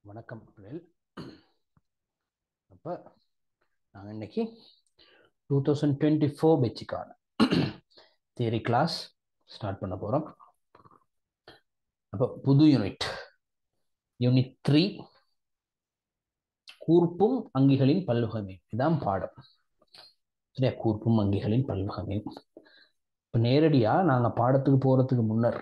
வணக்கம் பிள்ளைகள் அப்போ நாங்கள் இன்னைக்கு டூ தௌசண்ட் டுவெண்ட்டி ஃபோர் பெச்சுக்கான தியரி கிளாஸ் ஸ்டார்ட் பண்ண போகிறோம் அப்போ புது யூனிட் யூனிட் த்ரீ கூர்ப்பும் அங்கிகளின் பல்வகமே இதான் பாடம் சரியா கூர்ப்பும் அங்கிகளின் பல்வகமே இப்போ நேரடியாக நாங்கள் பாடத்துக்கு போகிறதுக்கு முன்னர்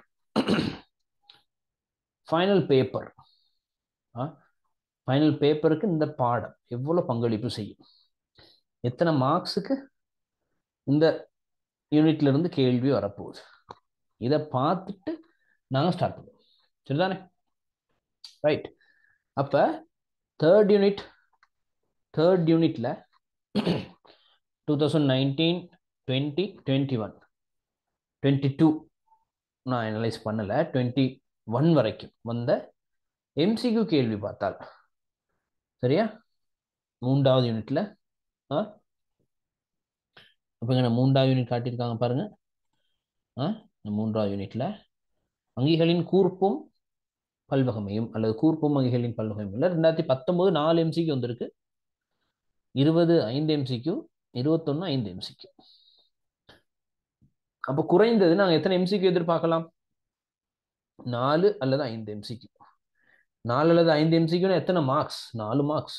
ஃபைனல் பேப்பர் ஃபைனல் பேப்பருக்கு இந்த பாடம் எவ்வளோ பங்களிப்பு செய்யும் எத்தனை மார்க்ஸுக்கு இந்த யூனிட்ல இருந்து கேள்வி வரப்போகுது இதை பார்த்துட்டு நாங்கள் ஸ்டார்ட் பண்ணுவோம் சரிதானே ரைட் அப்போ தேர்ட் யூனிட் தேர்ட் யூனிட்ல two thousand nineteen twenty twenty one twenty two நான் அனலைஸ் பண்ணலை டுவெண்ட்டி ஒன் வரைக்கும் வந்த எம்சிக்யூ கேள்வி பார்த்தால் சரியா மூன்றாவது யூனிட்ல ஆ அப்போ இங்கே மூன்றாவது யூனிட் காட்டியிருக்காங்க பாருங்க ஆ மூன்றாவது யூனிட்ல வங்கிகளின் கூர்ப்பும் பல்வகமையும் அல்லது கூர்ப்பும் வங்கிகளின் பல்வகையும் இல்லை ரெண்டாயிரத்தி பத்தொன்பது நாலு எம்சிக்கு வந்திருக்கு இருபது ஐந்து எம்சிக்கு இருபத்தொன்னு ஐந்து எம்சிக்கு அப்போ குறைந்தது நாங்கள் எத்தனை எம்சிக்கு எதிர்பார்க்கலாம் நாலு அல்லது ஐந்து எம்சிக்கு நாலு அல்லது ஐந்து எம்சிக்யூனா எத்தனை மார்க்ஸ் நாலு மார்க்ஸ்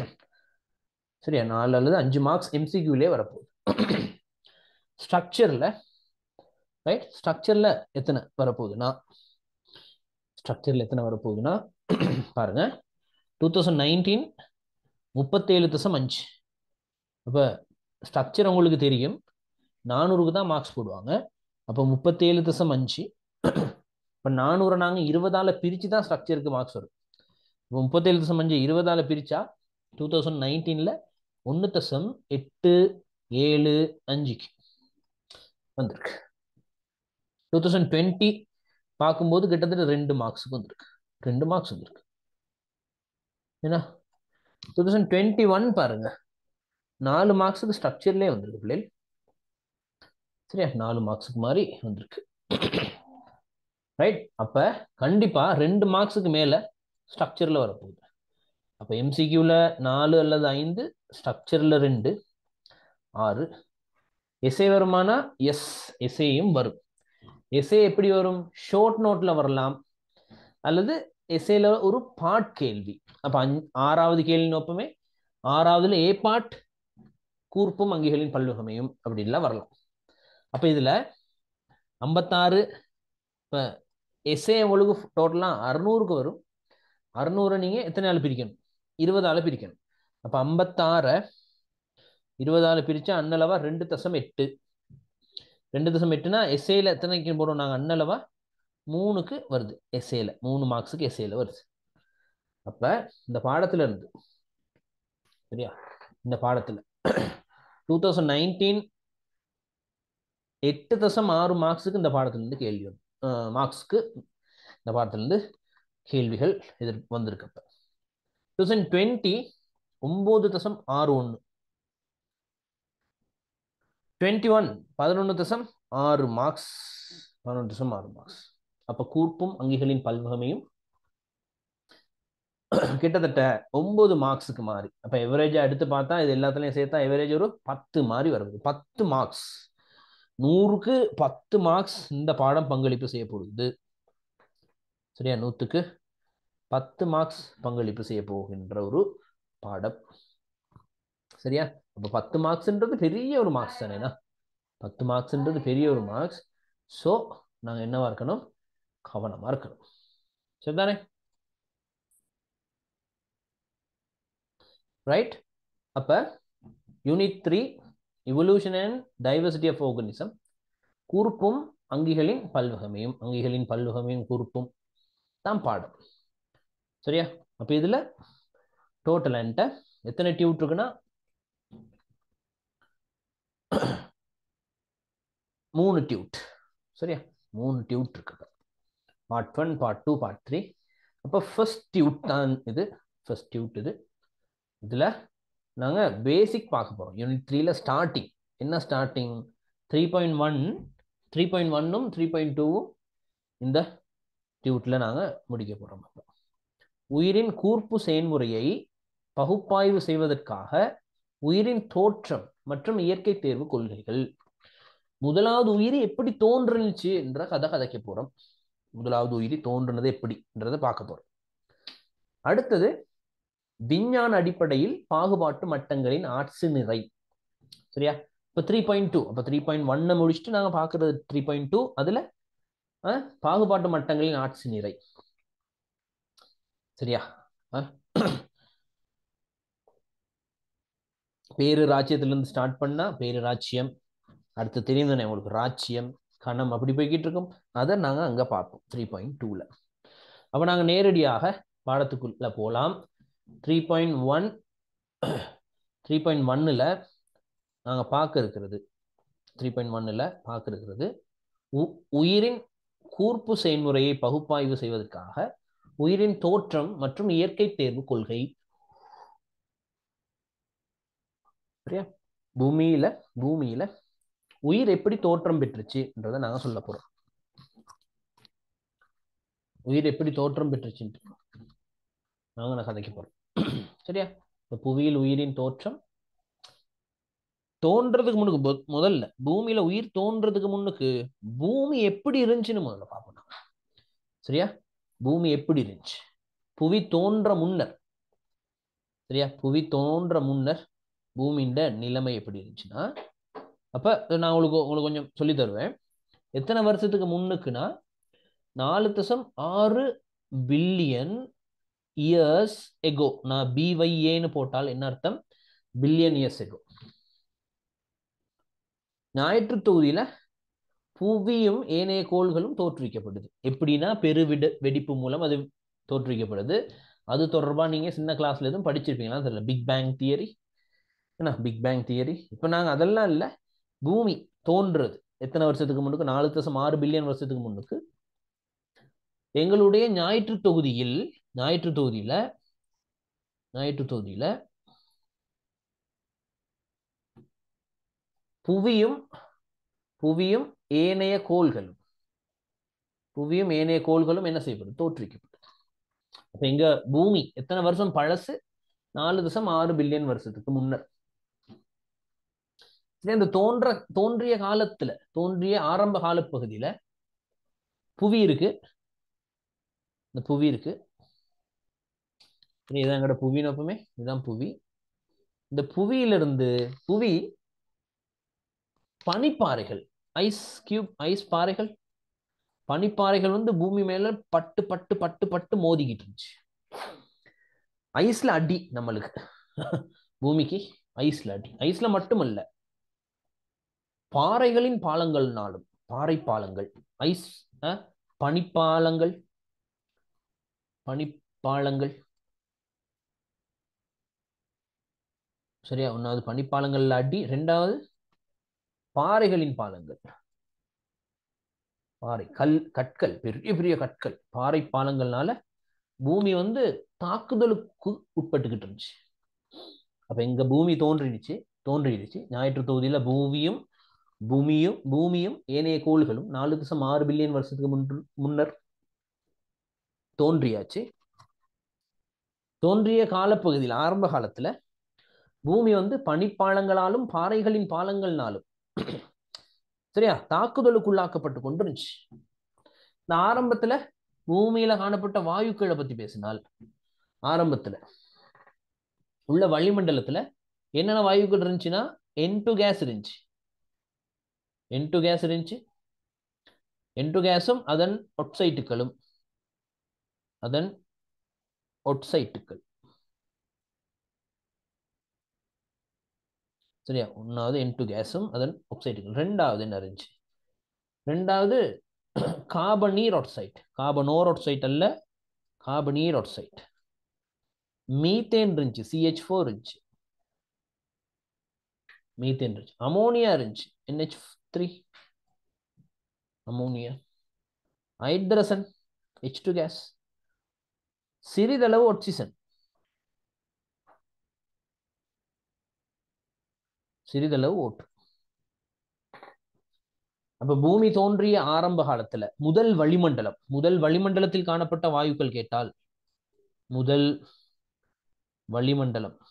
சரியா நாலு அல்லது அஞ்சு மார்க்ஸ் எம்சிக்யூலே வரப்போகுது ஸ்ட்ரக்சரில் ரைட் ஸ்ட்ரக்சரில் எத்தனை வரப்போகுதுன்னா ஸ்ட்ரக்சரில் எத்தனை வரப்போகுதுன்னா பாருங்க டூ தௌசண்ட் நைன்டீன் முப்பத்தேழு தசம் அஞ்சு அப்போ ஸ்ட்ரக்சர் உங்களுக்கு தெரியும் நானூறுக்கு தான் மார்க்ஸ் போடுவாங்க அப்போ முப்பத்தேழு தசம் அஞ்சு இப்போ நானூறு நாங்கள் இருபதால் பிரித்து தான் ஸ்ட்ரக்சருக்கு மார்க்ஸ் வரும் இப்போ முப்பத்தேழு தசம் அஞ்சு இருபதால் பிரித்தா டூ தௌசண்ட் நைன்டீனில் ஒன்று தசம் எட்டு ஏழு அஞ்சுக்கு வந்திருக்கு டூ தௌசண்ட் டுவெண்ட்டி பார்க்கும்போது கிட்டத்தட்ட ரெண்டு மார்க்ஸுக்கு வந்திருக்கு ரெண்டு மார்க்ஸ் வந்திருக்கு ஏன்னா டூ தௌசண்ட் டுவெண்ட்டி ஒன் பாருங்க நாலு மார்க்ஸுக்கு ஸ்ட்ரக்சர்லேயே வந்திருக்கு பிள்ளைகள் சரியா நாலு மார்க்ஸுக்கு மாதிரி வந்திருக்கு ரைட் அப்போ கண்டிப்பாக ரெண்டு மார்க்ஸுக்கு மேலே ஸ்ட்ரக்சரில் வரப்போகுது அப்போ எம்சிக்யூவில் நாலு அல்லது ஐந்து ஸ்ட்ரக்சரில் ரெண்டு ஆறு எஸ்ஏ வருமானா எஸ் எஸ்ஏயும் வரும் எஸ்ஏ எப்படி வரும் ஷார்ட் நோட்டில் வரலாம் அல்லது எஸ்ஏல ஒரு பாட் கேள்வி அப்போ அஞ் ஆறாவது கேள்வி நோப்பமே ஆறாவதுல ஏ பாட் கூர்ப்பும் அங்கிகளின் பல்வகமையும் அப்படின்லாம் வரலாம் அப்போ இதில் ஐம்பத்தாறு இப்போ எஸ்ஏ உங்களுக்கு டோட்டலாக அறுநூறுக்கு வரும் அறுநூறை நீங்கள் எத்தனை ஆள் பிரிக்கணும் இருபதால் பிரிக்கணும் அப்போ ஐம்பத்தாறை இருபதால் பிரித்தா அன்னளவா ரெண்டு தசம் எட்டு ரெண்டு தசம் எட்டுனா எஸ்ஏல எத்தனைக்கு போடுவோம் நாங்கள் அன்னளவா மூணுக்கு வருது எஸ்ஏல மூணு மார்க்ஸுக்கு எஸ்ஏல வருது அப்போ இந்த பாடத்துல இருந்து சரியா இந்த பாடத்தில் டூ தௌசண்ட் நைன்டீன் எட்டு தசம் ஆறு மார்க்ஸுக்கு இந்த பாடத்திலிருந்து கேள்வி வரும் மார்க்ஸ்க்கு இந்த பாடத்திலிருந்து கேள்விகள் எதிர் வந்திருக்கு அப்போ டூ தௌசண்ட் டுவெண்ட்டி ஒம்பது தசம் ஆறு ஒன்று டுவெண்ட்டி ஒன் பதினொன்று தசம் ஆறு மார்க்ஸ் பதினொன்று தசம் ஆறு மார்க்ஸ் அப்போ கூர்ப்பும் அங்கிகளின் பல்வகமையும் கிட்டத்தட்ட ஒன்பது மார்க்ஸுக்கு மாறி அப்போ எவரேஜாக எடுத்து பார்த்தா இது எல்லாத்துலேயும் சேர்த்தா எவரேஜ் ஒரு பத்து மாதிரி வருது பத்து மார்க்ஸ் நூறுக்கு பத்து மார்க்ஸ் இந்த பாடம் பங்களிப்பு செய்யப்படுது சரியா நூற்றுக்கு பத்து மார்க்ஸ் பங்களிப்பு செய்ய போகின்ற ஒரு பாடம் சரியா அப்போ பத்து மார்க்ஸ்ன்றது பெரிய ஒரு மார்க்ஸ் தானேண்ணா பத்து மார்க்ஸ்ன்றது பெரிய ஒரு மார்க்ஸ் ஸோ நாங்கள் என்னவா இருக்கணும் கவனமாக இருக்கணும் சரிதானே ரைட் அப்போ unit three evolution and diversity of organism கூர்ப்பும் அங்கிகளின் பல்வகமையும் அங்கிகளின் பல்வகமையும் கூர்ப்பும் தான் பாடம் சரியா அப்போ இதில் டோட்டல் என்கிட்ட எத்தனை டியூட் இருக்குன்னா மூணு டியூட் சரியா மூணு டியூட் இருக்கு part one part two part three அப்போ ஃபர்ஸ்ட் டியூட் தான் இது ஃபர்ஸ்ட் டியூட் இது இதில் நாங்கள் பேசிக் பார்க்க போகிறோம் யூனிட் த்ரீல ஸ்டார்டிங் என்ன starting three point one three point ஒன்னும் த்ரீ பாயிண்ட் டூவும் இந்த டியூட்டில் நாங்கள் முடிக்க போகிறோம் உயிரின் கூர்ப்பு செயல்முறையை பகுப்பாய்வு செய்வதற்காக உயிரின் தோற்றம் மற்றும் இயற்கை தேர்வு கொள்கைகள் முதலாவது உயிரி எப்படி தோன்றுனுச்சு என்ற கதை கதைக்க போறோம் முதலாவது உயிரி தோன்றுனது எப்படின்றத பார்க்க போறோம் அடுத்தது விஞ்ஞான அடிப்படையில் பாகுபாட்டு மட்டங்களின் ஆட்சி நிறை சரியா இப்போ த்ரீ பாயிண்ட் டூ அப்போ த்ரீ பாயிண்ட் ஒன்னை முடிச்சுட்டு நாங்கள் பார்க்கறது த்ரீ பாயிண்ட் டூ அதில் பாகுபாட்டு மட்டங்களின் ஆட்சி நிறை சரியா பேரு ராஜ்யத்திலிருந்து ஸ்டார்ட் பண்ணா பேரு ராஜ்யம் அடுத்து தெரியும் தானே உங்களுக்கு ராஜ்யம் கணம் அப்படி போய்கிட்டு இருக்கும் அதை நாங்கள் அங்கே பார்ப்போம் த்ரீ பாயிண்ட் டூவில் அப்போ நாங்கள் நேரடியாக பாடத்துக்குள்ள போகலாம் three point one three point ஒன்னில் நாங்கள் பார்க்க இருக்கிறது த்ரீ பாயிண்ட் ஒன்னில் பார்க்க இருக்கிறது உயிரின் கூர்ப்பு செயல்முறையை பகுப்பாய்வு செய்வதற்காக உயிரின் தோற்றம் மற்றும் இயற்கை தேர்வு கொள்கை சரியா பூமியில பூமியில உயிர் எப்படி தோற்றம் பெற்றுச்சுன்றத நாங்க சொல்ல போறோம் உயிர் எப்படி தோற்றம் பெற்றுச்சுன்ட்டு நாங்க நான் கதைக்க போறோம் சரியா இப்ப புவியில் உயிரின் தோற்றம் தோன்றதுக்கு முன்னுக்கு முதல்ல பூமியில உயிர் தோன்றதுக்கு முன்னுக்கு பூமி எப்படி இருந்துச்சுன்னு முதல்ல பார்ப்போம் சரியா பூமி எப்படி இருந்துச்சு புவி தோன்ற முன்னர் சரியா புவி தோன்ற முன்னர் பூமியின் நிலைமை எப்படி இருந்துச்சுன்னா அப்ப நான் உங்களுக்கு உங்களுக்கு கொஞ்சம் சொல்லி தருவேன் எத்தனை வருஷத்துக்கு முன்னுக்குன்னா நாலு தசம் ஆறு பில்லியன் இயர்ஸ் எகோ நான் பிஒய்ஏன்னு போட்டால் என்ன அர்த்தம் பில்லியன் இயர்ஸ் எகோ ஞாயிற்று தொகுதியில புவியும் ஏனைய கோள்களும் தோற்றுவிக்கப்படுது எப்படின்னா பெருவிட வெடிப்பு மூலம் அது தோற்றுவிக்கப்படுது அது தொடர்பா நீங்க சின்ன கிளாஸ்ல எதுவும் படிச்சிருப்பீங்களா தெரியல பிக் பேங் தியரி என்ன பிக் பேங் தியரி இப்போ நாங்கள் அதெல்லாம் இல்லை பூமி தோன்றுறது எத்தனை வருஷத்துக்கு முன்னுக்கு நாலு தசம் ஆறு பில்லியன் வருஷத்துக்கு முன்னுக்கு எங்களுடைய ஞாயிற்று தொகுதியில் ஞாயிற்று தொகுதியில ஞாயிற்று தொகுதியில புவியும் புவியும் ஏனைய கோள்களும் புவியும் ஏனைய கோள்களும் என்ன செய்யப்படும் தோற்றுவிக்கப்படும் அப்ப எங்க பூமி எத்தனை வருஷம் பழசு நாலு தசம் ஆறு பில்லியன் வருஷத்துக்கு முன்னர் இந்த தோன்ற தோன்றிய காலத்துல தோன்றிய ஆரம்ப கால பகுதியில புவி இருக்கு இந்த புவி இருக்கு இதான் எங்கட புவி நோப்பமே இதுதான் புவி இந்த புவியிலிருந்து புவி பனிப்பாறைகள் ஐஸ் கியூப் ஐஸ் பாறைகள் பனிப்பாறைகள் வந்து பூமி மேல பட்டு பட்டு பட்டு பட்டு மோதிக்கிட்டு இருந்துச்சு ஐஸ்ல அடி நம்மளுக்கு பூமிக்கு ஐஸ்ல அடி ஐஸ்ல மட்டுமல்ல பாறைகளின் பாலங்கள்னாலும் பாறை பாலங்கள் ஐஸ் பனிப்பாலங்கள் பனிப்பாலங்கள் சரியா ஒன்னாவது பனிப்பாலங்கள்ல அடி ரெண்டாவது பாறைகளின் பாலங்கள் பாறை கல் கற்கள் பெரிய பெரிய கற்கள் பாறை பாலங்கள்னால பூமி வந்து தாக்குதலுக்கு உட்பட்டுக்கிட்டு இருந்துச்சு அப்ப எங்க பூமி தோன்றிடுச்சு தோன்றிடுச்சு ஞாயிற்று தொகுதியில பூமியும் பூமியும் பூமியும் ஏனைய கோள்களும் நாலு தசம் ஆறு பில்லியன் வருஷத்துக்கு முன் முன்னர் தோன்றியாச்சு தோன்றிய காலப்பகுதியில் ஆரம்ப காலத்துல பூமி வந்து பனிப்பாலங்களாலும் பாறைகளின் பாலங்கள்னாலும் சரியா தாக்குதலுக்குள்ளாக்கப்பட்டு கொண்டிருந்துச்சு இந்த ஆரம்பத்துல பூமியில காணப்பட்ட வாயுக்களை பத்தி பேசினால் ஆரம்பத்துல உள்ள வளிமண்டலத்துல என்னென்ன வாயுக்கள் இருந்துச்சுன்னா என் டூ கேஸ் இருந்துச்சு என் டூ கேஸ் இருந்துச்சு என் டூ கேஸும் அதன் ஒட்சைட்டுகளும் அதன் ஒட்சைட்டுகள் சரியா ஒன்றாவது என் டூ கேஸும் அதன் ஒக்சைட்டுகள் ரெண்டாவது என்ன இருந்துச்சு ரெண்டாவது கார்பனீர் ஆக்சைட் கார்பனோர் ஆக்சைட் அல்ல கார்பனீர் ஆக்சைட் மீத்தேன் இருந்துச்சு சிஹெச் ஃபோர் இருந்துச்சு மீத்தேன் இருந்துச்சு அமோனியா இருந்துச்சு NH three ammonia hydrogen H two gas சிறிதளவு ஒட்சிசன் சிறிதளவு ஓட்டு அப்ப பூமி தோன்றிய ஆரம்ப காலத்துல முதல் வளிமண்டலம் முதல் வளிமண்டலத்தில் காணப்பட்ட வாயுக்கள் கேட்டால் முதல் வளிமண்டலம்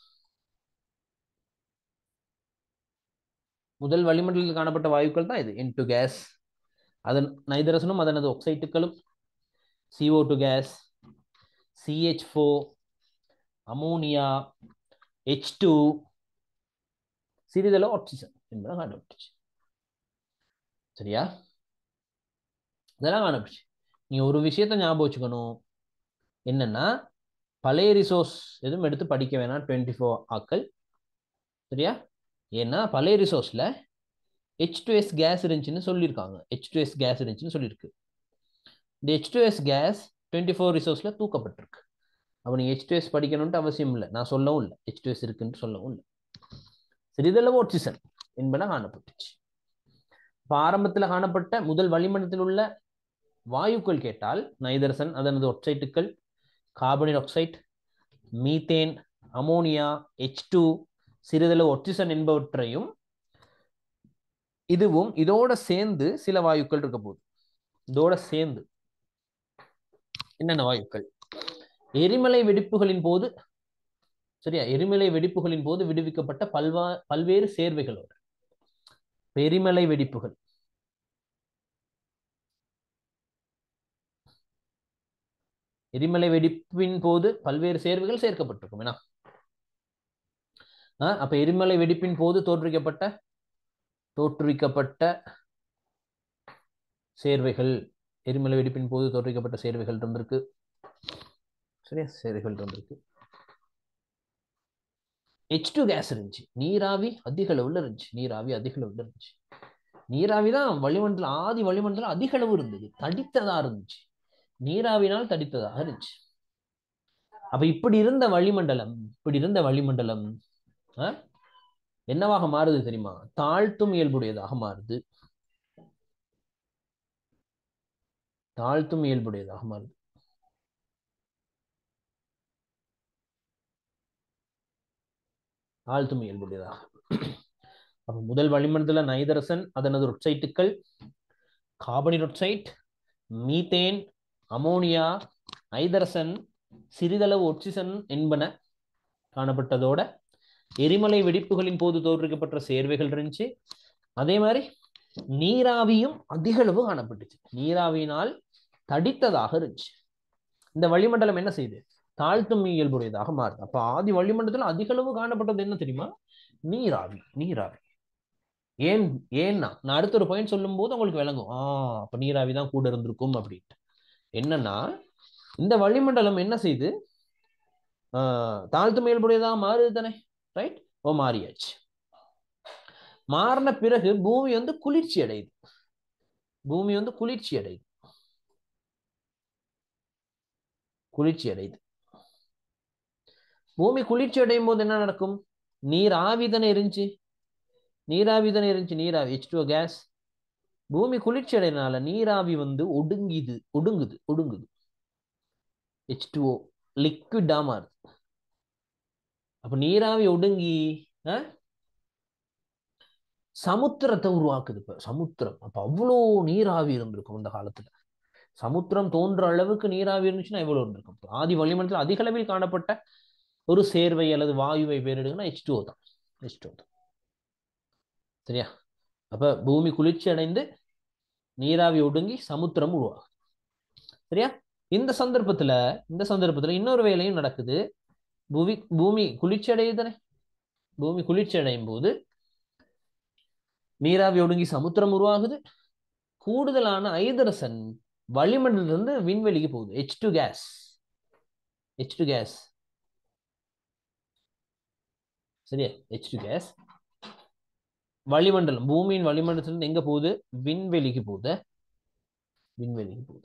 முதல் வளிமண்டலத்தில் காணப்பட்ட வாயுக்கள் தான் இது இன்டு கேஸ் அதன் நைதரசனும் அதனது ஒக்சைட்டுகளும் CO2 two gas CH four ammonia H two சிறிதளவு ஆக்சிஜன் என்பதை கண்டுபிடிச்சு சரியா இதெல்லாம் கண்டுபிடிச்சு நீ ஒரு விஷயத்த ஞாபகம் வச்சுக்கணும் என்னன்னா பழைய ரிசோர்ஸ் எதுவும் எடுத்து படிக்க வேணாம் டுவெண்ட்டி ஃபோர் ஆக்கள் சரியா ஏன்னா பழைய ரிசோர்ஸில் ஹெச் டூ எஸ் கேஸ் இருந்துச்சுன்னு சொல்லியிருக்காங்க ஹெச் டூ எஸ் கேஸ் இருந்துச்சுன்னு சொல்லியிருக்கு இந்த H two S gas twenty four ரிசோர்ஸில் தூக்கப்பட்டிருக்கு அப்போ நீங்கள் ஹெச் டூ எஸ் படிக்கணும்ட்டு அவசியம் இல்லை நான் சொல்லவும் இல்லை ஹெச் டூ எஸ் இருக்குன்னு சொல்லவும் இல்லை சிறிதளவு ஆக்சிஜன் என்பன காணப்பட்டுச்சு இப்போ ஆரம்பத்தில் காணப்பட்ட முதல் வளிமண்டலத்தில் உள்ள வாயுக்கள் கேட்டால் நைதரசன் அதனது ஒக்சைட்டுகள் carbon oxide methane ammonia H two சிறிதளவு ஒக்சிஜன் என்பவற்றையும் இதுவும் இதோட சேர்ந்து சில வாயுக்கள் இருக்க போகுது இதோட சேர்ந்து என்னென்ன வாயுக்கள் எரிமலை வெடிப்புகளின் போது சரியா எரிமலை வெடிப்புகளின் போது விடுவிக்கப்பட்ட பல்வா பல்வேறு சேர்வைகளோட எரிமலை வெடிப்புகள் எரிமலை வெடிப்பின் போது பல்வேறு சேர்வைகள் சேர்க்கப்பட்டிருக்கும் என்ன அப்ப எரிமலை வெடிப்பின் போது தோற்றுவிக்கப்பட்ட தோற்றுவிக்கப்பட்ட சேர்வைகள் எரிமலை வெடிப்பின் போது தோற்றுவிக்கப்பட்ட சேர்வைகள் இருந்திருக்கு சரியா சேர்வைகள் இருந்திருக்கு ஹெச் டூ கேஸ் இருந்துச்சு நீராவி அதிக அளவுல இருந்துச்சு நீராவி அதிக அளவுல இருந்துச்சு நீராவி தான் வளிமண்டலம் ஆதி வளிமண்டலம் அதிக அளவு இருந்தது தடித்ததா இருந்துச்சு நீராவினால் தடித்ததாக இருந்துச்சு அப்ப இப்படி இருந்த வளிமண்டலம் இப்படி இருந்த வளிமண்டலம் என்னவாக மாறுது தெரியுமா தாழ்த்தும் இயல்புடையதாக மாறுது தாழ்த்தும் இயல்புடையதாக மாறுது தாழ்த்தும் இயல்புடையதாக அப்ப முதல் வளிமண்டல நைதரசன் அதனது ஒட்சைட்டுக்கள் கார்பனின் ஒட்சைட் மீத்தேன் அமோனியா ஐதரசன் சிறிதளவு ஒட்சிசன் என்பன காணப்பட்டதோட எரிமலை வெடிப்புகளின் போது தோற்றுவிக்கப்பட்ட சேர்வைகள் இருந்துச்சு அதே மாதிரி நீராவியும் அதிக அளவு காணப்பட்டுச்சு நீராவியினால் தடித்ததாக இருந்துச்சு இந்த வளிமண்டலம் என்ன செய்யுது தாழ்த்தும் இயல்புடையதாக மாறுது அப்ப ஆதி வளிமண்டலத்தில் அதிக அளவு காணப்பட்டது என்ன தெரியுமா நீராவி நீராவி ஏன் ஏன்னா நான் அடுத்த ஒரு பாயிண்ட் சொல்லும் போது உங்களுக்கு விளங்கும் ஆஹ் அப்ப நீராவி தான் கூட இருந்திருக்கும் அப்படின்ட்டு என்னன்னா இந்த வளிமண்டலம் என்ன செய்யுது ஆஹ் தாழ்த்து மேல்புடையதாக மாறுது தானே ரைட் ஓ மாறியாச்சு மாறின பிறகு பூமி வந்து குளிர்ச்சி அடையுது பூமி வந்து குளிர்ச்சி அடையுது குளிர்ச்சி அடையுது பூமி குளிர்ச்சி அடையும் போது என்ன நடக்கும் நீர் ஆவிதனை இருந்துச்சு நீராவிதனை இருந்துச்சு நீராவி ஹெச் டூ கேஸ் பூமி குளிர்ச்சி அடையினால நீராவி வந்து ஒடுங்கிது ஒடுங்குது ஒடுங்குது ஹெச் டூஓ லிக்விடா மாறுது அப்ப நீராவி ஒடுங்கி சமுத்திரத்தை உருவாக்குது இப்ப சமுத்திரம் அப்ப அவ்வளோ நீராவி இருந்திருக்கும் இந்த காலத்துல சமுத்திரம் தோன்ற அளவுக்கு நீராவி இருந்துச்சுன்னா எவ்வளவு இருந்திருக்கும் ஆதி வளிமண்டலத்தில் அதிக அளவில் காணப்பட்ட ஒரு சேர்வை அல்லது வாயுவை பேரிடுங்கன்னா ஹெச் டூ தான் ஹெச் டூ தான் சரியா அப்ப பூமி குளிர்ச்சி அடைந்து நீராவி ஒடுங்கி சமுத்திரம் உருவாகும் சரியா இந்த சந்தர்ப்பத்துல இந்த சந்தர்ப்பத்துல இன்னொரு வேலையும் நடக்குது பூமி பூமி குளிர்ச்சி அடையுதானே பூமி குளிர்ச்சி அடையும் போது நீராவி ஒடுங்கி சமுத்திரம் உருவாகுது கூடுதலான ஐதரசன் வளிமண்டலிருந்து விண்வெளிக்கு போகுது H two gas H two gas சரியா ஹெச் டு கேஸ் வளிமண்டலம் பூமியின் வளிமண்டலத்திலிருந்து எங்க போகுது விண்வெளிக்கு போகுது விண்வெளிக்கு போகுது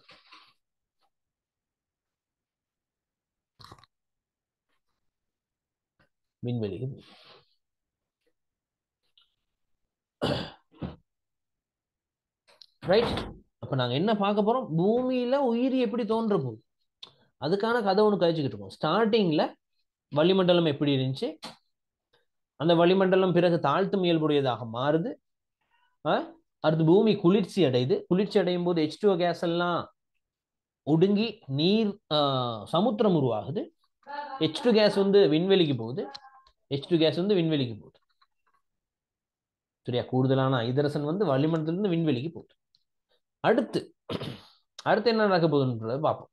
விண்வெளிக்கு போகுது ரைட் அப்ப நாங்க என்ன பார்க்க போறோம் பூமியில உயிர் எப்படி தோன்ற போகுது அதுக்கான கதை ஒன்று கழிச்சுக்கிட்டு இருக்கோம் ஸ்டார்டிங்ல வளிமண்டலம் எப்படி இருந்துச்சு அந்த வளிமண்டலம் பிறகு தாழ்த்தும் இயல்புடையதாக மாறுது அடுத்து பூமி குளிர்ச்சி அடையுது குளிர்ச்சி அடையும் போது ஹெச் டூ கேஸ் எல்லாம் ஒடுங்கி நீர் சமுத்திரம் உருவாகுது ஹெச் டூ கேஸ் வந்து விண்வெளிக்கு போகுது ஹெச் டூ கேஸ் வந்து விண்வெளிக்கு போகுது சரியா கூடுதலான ஐதரசன் வந்து வளிமண்டலத்திலிருந்து விண்வெளிக்கு போகுது அடுத்து அடுத்து என்ன நடக்க போகுதுன்றத பார்ப்போம்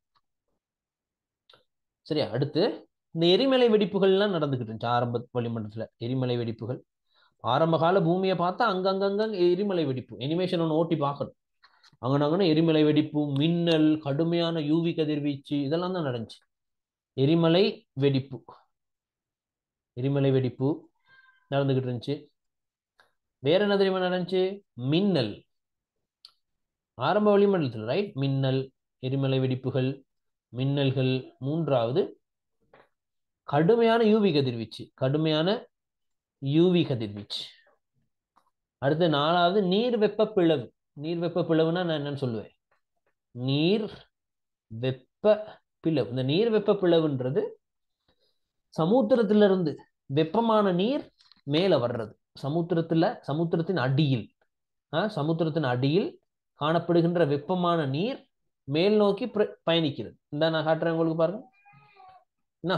சரியா அடுத்து இந்த எரிமலை வெடிப்புகள்லாம் நடந்துகிட்டு இருந்துச்சு ஆரம்ப வளிமண்டலத்துல எரிமலை வெடிப்புகள் ஆரம்ப கால பூமியை பார்த்தா அங்கங்கங்க எரிமலை வெடிப்பு அனிமேஷன் ஒன்று ஓட்டி பார்க்கணும் அங்கனங்கன்னு எரிமலை வெடிப்பு மின்னல் கடுமையான யூவி கதிர்வீச்சு இதெல்லாம் தான் நடந்துச்சு எரிமலை வெடிப்பு எரிமலை வெடிப்பு நடந்துகிட்டு இருந்துச்சு வேற என்ன தெரியுமா நடந்துச்சு மின்னல் ஆரம்ப வளிமண்டலத்தில் ரைட் மின்னல் எரிமலை வெடிப்புகள் மின்னல்கள் மூன்றாவது கடுமையான யூவி கதிர்வீச்சு கடுமையான யூவி கதிர்வீச்சு அடுத்து நாலாவது நீர் வெப்ப பிளவு நீர் வெப்ப பிளவுனா நான் என்னன்னு சொல்லுவேன் நீர் வெப்ப பிளவு இந்த நீர் வெப்ப பிளவுன்றது சமுத்திரத்திலிருந்து வெப்பமான நீர் மேல வர்றது சமுத்திரத்துல சமுத்திரத்தின் அடியில் சமுத்திரத்தின் அடியில் காணப்படுகின்ற வெப்பமான நீர் மேல் நோக்கி பயணிக்கிறது இந்த நான் காட்டுறேன் உங்களுக்கு பாருங்க என்ன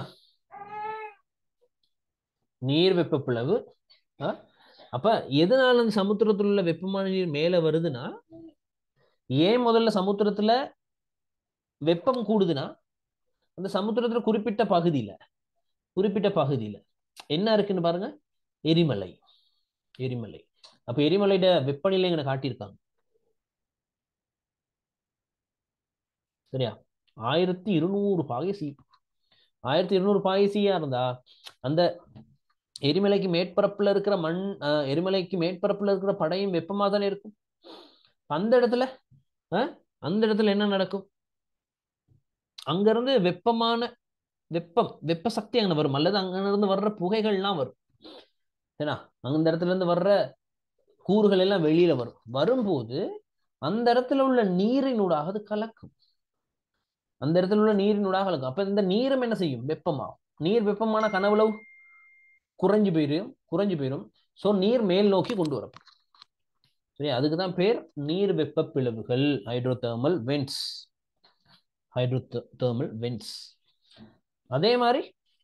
நீர் வெப்ப பிளவு அப்ப எதனால அந்த சமுத்திரத்தில் உள்ள வெப்பமான நீர் மேல வருதுன்னா ஏன் முதல்ல சமுத்திரத்துல வெப்பம் கூடுதுன்னா அந்த சமுத்திரத்துல குறிப்பிட்ட பகுதியில குறிப்பிட்ட பகுதியில என்ன இருக்குன்னு பாருங்க எரிமலை எரிமலை அப்ப எரிமலையோட வெப்பநிலை எங்களை காட்டியிருக்காங்க சரியா ஆயிரத்தி இருநூறு பாகை சி ஆயிரத்தி இருநூறு பாகை சியா இருந்தா அந்த எரிமலைக்கு மேற்பரப்புல இருக்கிற மண் எரிமலைக்கு மேற்பரப்புல இருக்கிற படையும் வெப்பமா தானே இருக்கும் அந்த இடத்துல அந்த இடத்துல என்ன நடக்கும் அங்க இருந்து வெப்பமான வெப்பம் வெப்ப சக்தி அங்க வரும் அல்லது அங்க இருந்து வர்ற புகைகள்லாம் வரும் ஏன்னா அந்த இடத்துல இருந்து வர்ற கூறுகள் எல்லாம் வெளியில வரும் வரும்போது அந்த இடத்துல உள்ள நீரினூடாக அது கலக்கும் அந்த இடத்துல உள்ள நீரினூடாக கலக்கும் அப்ப இந்த நீரும் என்ன செய்யும் வெப்பமாகும் நீர் வெப்பமான கனவுளவு குறைஞ்சு போயிடும் குறைஞ்சு போயிடும் ஸோ நீர் மேல் நோக்கி கொண்டு வரும் சரி அதுக்கு தான் பேர் நீர் வெப்ப பிளவுகள் ஹைட்ரோதேர்மல் வென்ஸ் ஹைட்ரோதேர்மல் வென்ஸ் அதே மாதிரி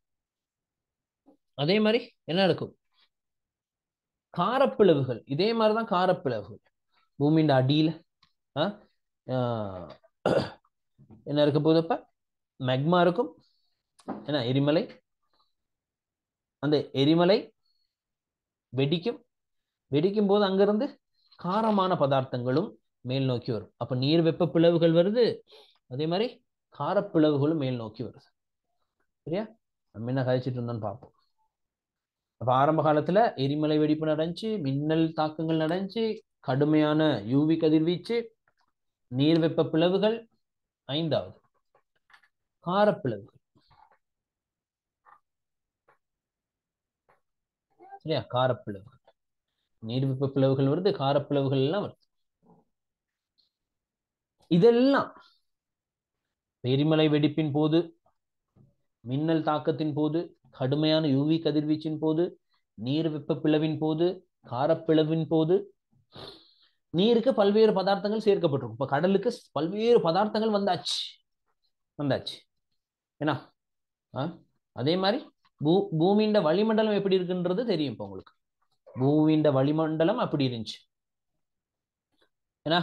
அதே மாதிரி என்ன நடக்கும் காரப்பிளவுகள் இதே மாதிரி தான் காரப்பிளவுகள் பூமியின் அடியில் என்ன இருக்க போகுது அப்ப மெக்மா இருக்கும் என்ன எரிமலை அந்த எரிமலை வெடிக்கும் வெடிக்கும் போது அங்கிருந்து காரமான பதார்த்தங்களும் மேல் நோக்கி வரும் அப்ப நீர் வெப்ப பிளவுகள் வருது அதே மாதிரி காரப்பிளவுகளும் மேல் நோக்கி வருது சரியா நம்ம என்ன கழிச்சிட்டு இருந்தோம்னு பார்ப்போம் அப்ப ஆரம்ப காலத்துல எரிமலை வெடிப்பு நடந்துச்சு மின்னல் தாக்கங்கள் நடந்துச்சு கடுமையான யூவி கதிர்வீச்சு நீர் வெப்ப பிளவுகள் ஐந்தாவது காரப்பிளவுகள் சரியா காரப்பிளவுகள் நீர் வெப்ப பிளவுகள் வருது காரப்பிளவுகள் எல்லாம் வருது இதெல்லாம் எரிமலை வெடிப்பின் போது மின்னல் தாக்கத்தின் போது கடுமையான யூவி கதிர்வீச்சின் போது நீர் வெப்ப பிளவின் போது காரப்பிளவின் போது நீருக்கு பல்வேறு பதார்த்தங்கள் சேர்க்கப்பட்டிருக்கும் இப்ப கடலுக்கு பல்வேறு பதார்த்தங்கள் வந்தாச்சு வந்தாச்சு ஏன்னா அதே மாதிரி பூ பூமியின் வளிமண்டலம் எப்படி இருக்குன்றது தெரியும் இப்போ உங்களுக்கு பூமியின் வளிமண்டலம் அப்படி இருந்துச்சு ஏன்னா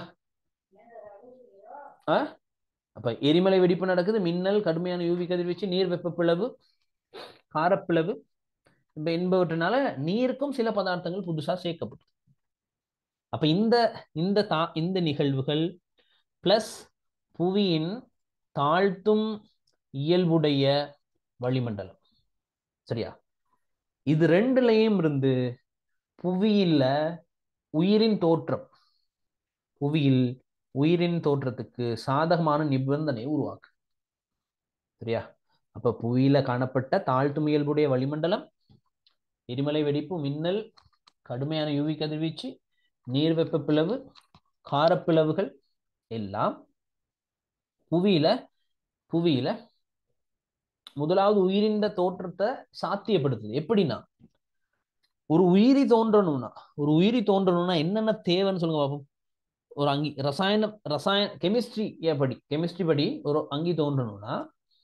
அப்ப எரிமலை வெடிப்பு நடக்குது மின்னல் கடுமையான யூவி கதிர்வீச்சு நீர் வெப்ப பிளவு காரப்பிளவு இப்ப என்பவற்றினால நீருக்கும் சில பதார்த்தங்கள் புதுசா சேர்க்கப்படுது அப்ப இந்த இந்த தா இந்த நிகழ்வுகள் பிளஸ் புவியின் தாழ்த்தும் இயல்புடைய வளிமண்டலம் சரியா இது ரெண்டுலயும் இருந்து புவியில உயிரின் தோற்றம் புவியில் உயிரின் தோற்றத்துக்கு சாதகமான நிபந்தனை உருவாக்கு சரியா அப்ப புவியில காணப்பட்ட தாழ்த்தும் இயல்புடைய வளிமண்டலம் எரிமலை வெடிப்பு மின்னல் கடுமையான யூவி கதிர்வீச்சு நீர் வெப்ப பிளவு காரப்பிளவுகள் எல்லாம் புவியில புவியில முதலாவது உயிரின் தோற்றத்தை சாத்தியப்படுத்துது எப்படின்னா ஒரு உயிரி தோன்றணும்னா ஒரு உயிரி தோன்றணும்னா என்னென்ன தேவைன்னு சொல்லுங்க பாப்போம் ஒரு அங்கி ரசாயனம் ரசாயன கெமிஸ்ட்ரி படி கெமிஸ்ட்ரி படி ஒரு அங்கி தோன்றணும்னா